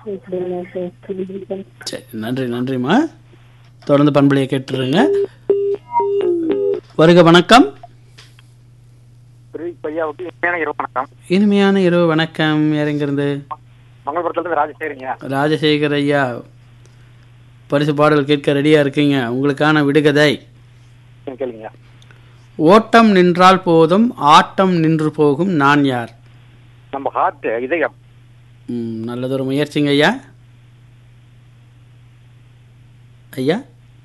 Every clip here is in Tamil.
இப்படின்னு சார் புரிஞ்சுக்கிட்டேன் சரி நன்றி நன்றிம்மா தொடர்ந்து பண்பலையை கேட்டுருங்க வருக வணக்கம் பிரிவிக் பையாவுக்கு இனிமையான இரவு வணக்கம் இனிமையான இரவு வணக்கம் யாருங்கிருந்து மங்களபுரத்துலேருந்து ராஜசேகரிங்க ராஜசேகர் ஐயா பரிசு பாடல் கேட்க ரெடியா இருக்கீங்க உங்களுக்கான விடுகதை நீங்க கேளுங்க ஓட்டம் நின்றால் போதும் ஆட்டம் நின்று போகும் நான் யார் நம்ம ஹார்ட் இதயம் ம், நல்லதொரு முயற்சிங்க ஐயா ஐயா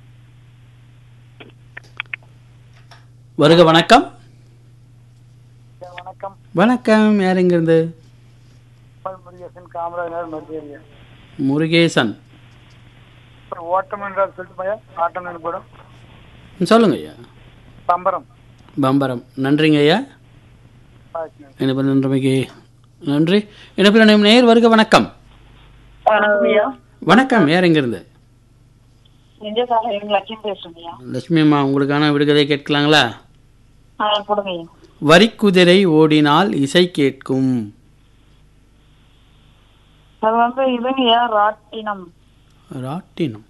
வருக வணக்கம் வணக்கம் வணக்கம் யாருங்கிருந்து முருகேசன் காமராஜர் மத்திய முருகேசன் ஓட்டம் என்றால் சொல்லிட்டு பையா ஆட்டம் என்று போடும் ம், சொல்லுங்க ஐயா பம்பரம் பம்பரம் நன்றிங்க ஐயா இணைப்பு நன்றிமைக்கு நன்றி இணைப்பில் இணையும் நேர் வருக வணக்கம் வணக்கம் யார் எங்கிருந்து லட்சுமி பேசுறீங்க லட்சுமி அம்மா உங்களுக்கான விடுகதை கேட்கலாங்களா கொடுங்க வரிக்குதிரை ஓடினால் இசை கேட்கும் அது வந்து இதுங்கய்யா ராட்டினம் ராட்டினம்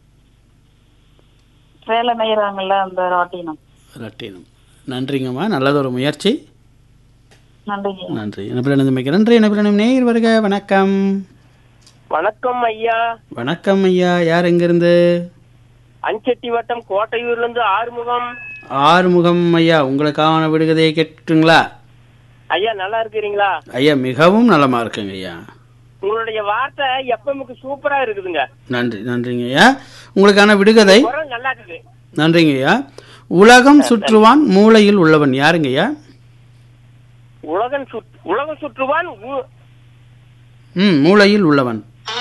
சேலை நெய்யறாங்கல்ல அந்த ராட்டினம் ராட்டினம் நன்றிங்கம்மா நல்லதொரு முயற்சி நன்றிங்க நன்றி இணைப்பில் இணைந்தமைக்கு நன்றி இணைப்பில் இணையும் நேர் வருக வணக்கம் வணக்கம் ஐயா வணக்கம் ஐயா யார் எங்கிருந்து அஞ்செட்டி வட்டம் கோட்டையூர்ல இருந்து ஆறுமுகம் ஆறுமுகம் ஐயா உங்களுக்கான விடுகதையை கேட்டுங்களா ஐயா நல்லா இருக்கிறீங்களா ஐயா மிகவும் நலமா இருக்குங்க ஐயா உங்களுடைய வார்த்தை எப்பமுக்கு சூப்பரா இருக்குதுங்க நன்றி நன்றிங்க ஐயா உங்களுக்கான விடுகதை குரல் நல்லா இருக்குது நன்றிங்க ஐயா உலகம் சுற்றுவான் மூளையில் உள்ளவன் யாருங்க ஐயா உலகம் சுற்று உலகம் சுற்றுவான் ஊ- ம் மூளையில் உள்ளவன்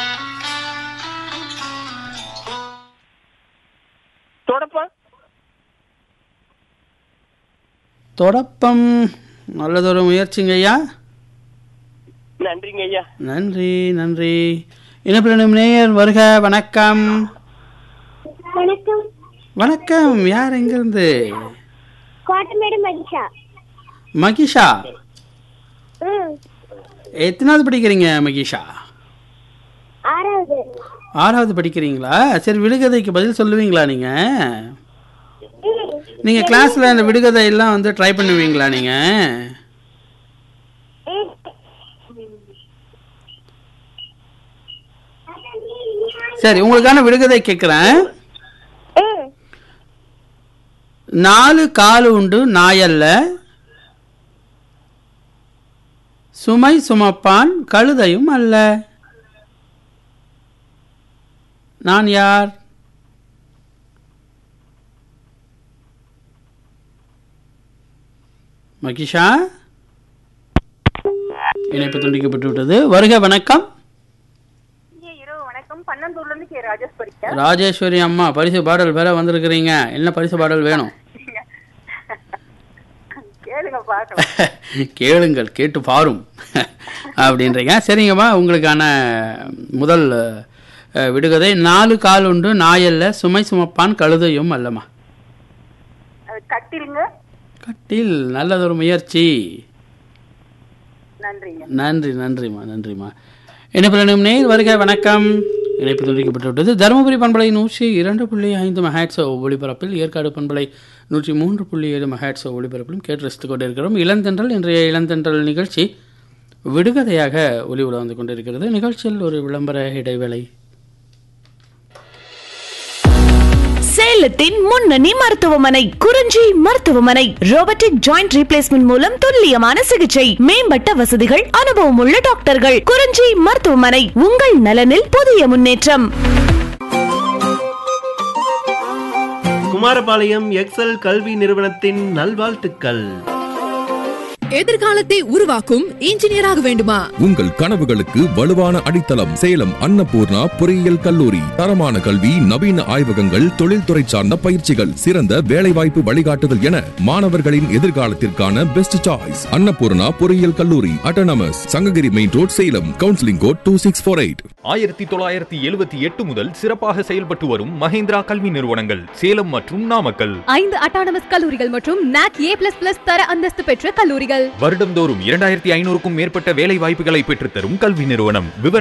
தொடப்பம் தொடப்பம் நல்லதொரு முயற்சிங்க ஐயா நன்றிங்க ஐயா நன்றி நன்றி இனப்பிரணும் நேயர் வருக வணக்கம் வணக்கம் வணக்கம் யார் எங்கிருந்து கோட்டமேடு மகிஷா மகிஷா ம் எத்தனாவது படிக்கிறீங்க மகிஷா ஆறாவது ஆறாவது படிக்கிறீங்களா சரி விடுகதைக்கு பதில் சொல்லுவீங்களா நீங்க ம் நீங்க கிளாஸ்ல அந்த விடுகதை எல்லாம் வந்து ட்ரை பண்ணுவீங்களா நீங்க ம் சரி உங்களுக்கான விடுகதை கேட்குறேன் ம் நாலு கால் உண்டு நாயல்ல சுமை சுமப்பான் கழுதையும் அல்ல நான் யார் மகிஷா இணைப்பு துண்டிக்கப்பட்டு விட்டது வருக வணக்கம் இரவு வணக்கம் பன்னந்தூர்ல இருந்து கே ராஜேஸ்வரி ராஜேஸ்வரி அம்மா பரிசு பாடல் பெற வந்திருக்கிறீங்க என்ன பரிசு பாடல் வேணும் கேளுங்க பாக்கலாம் கேளுங்கள் கேட்டு பாரும் அப்படின்றீங்க சரிங்கம்மா உங்களுக்கான முதல் அஹ், விடுகதை நாலு கால் உண்டு நாயல்ல சுமை சுமப்பான் கழுதையும் அல்லம்மா அது கட்டிலுங்க கட்டில் நல்லதொரு முயற்சி நன்றிங்க நன்றி நன்றிம்மா நன்றிம்மா இணைப்பில் நேர் வருக வணக்கம் இணைப்பு துண்டிக்கப்பட்டு விட்டது தருமபுரி பண்பலை நூற்றி இரண்டு புள்ளி ஐந்து மெஹாட்ஸ் ஒளிபரப்பில் ஏற்காடு பண்பலை நூற்றி மூன்று புள்ளி ஏழு மெஹாட்ஸ் ஒளிபரப்பிலும் கேட்டு ரசித்துக் கொண்டிருக்கிறோம் இளந்தென்றல் இன்றைய இளந்தென்றல் நிகழ்ச்சி விடுகதையாக ஒளி உலா வந்து கொண்டிருக்கிறது நிகழ்ச்சியில் ஒரு விளம்பர இடைவேளை சேலத்தின் முன்னணி மருத்துவமனை குறிஞ்சி மருத்துவமனை ரோபோட்டிக் ஜாயிண்ட் ரீப்ளேஸ்மெண்ட் மூலம் துல்லியமான சிகிச்சை மேம்பட்ட வசதிகள் அனுபவமுள்ள டாக்டர்கள் குறிஞ்சி மருத்துவமனை உங்கள் நலனில் புதிய முன்னேற்றம் குமாரபாளையம் எக்ஸல் கல்வி நிறுவனத்தின் நல்வாழ்த்துக்கள் எதிர்காலத்தை உருவாக்கும் இன்ஜினியராக வேண்டுமா உங்கள் கனவுகளுக்கு வலுவான அடித்தளம் சேலம் அன்னபூர்ணா பொறியியல் கல்லூரி தரமான கல்வி நவீன ஆய்வகங்கள் தொழில்துறை சார்ந்த பயிற்சிகள் சிறந்த வேலைவாய்ப்பு வழிகாட்டுதல் என மாணவர்களின் எதிர்காலத்திற்கான பெஸ்ட் சாய்ஸ் அன்னபூர்ணா பொறியியல் கல்லூரி autonomous Sankagiri main road Salem counselling code two six four eight ஆயிரத்தி தொள்ளாயிரத்தி எழுபத்தி எட்டு முதல் சிறப்பாக செயல்பட்டு வரும் மஹேந்திரா கல்வி நிறுவனங்கள் சேலம் மற்றும் நாமக்கல் ஐந்து அட்டானமஸ் கல்லூரிகள் மற்றும் நாக் ஏ பிளஸ் பிளஸ் தர அந்தஸ்து பெற்ற கல்லூரிகள் வருடந்தோறும் இரண்டாயிரத்தி ஐநூறுக்கும் மேற்பட்ட வேலை வாய்ப்புகளை பெற்றுத்தரும் கல்வி நிறுவனம் விவர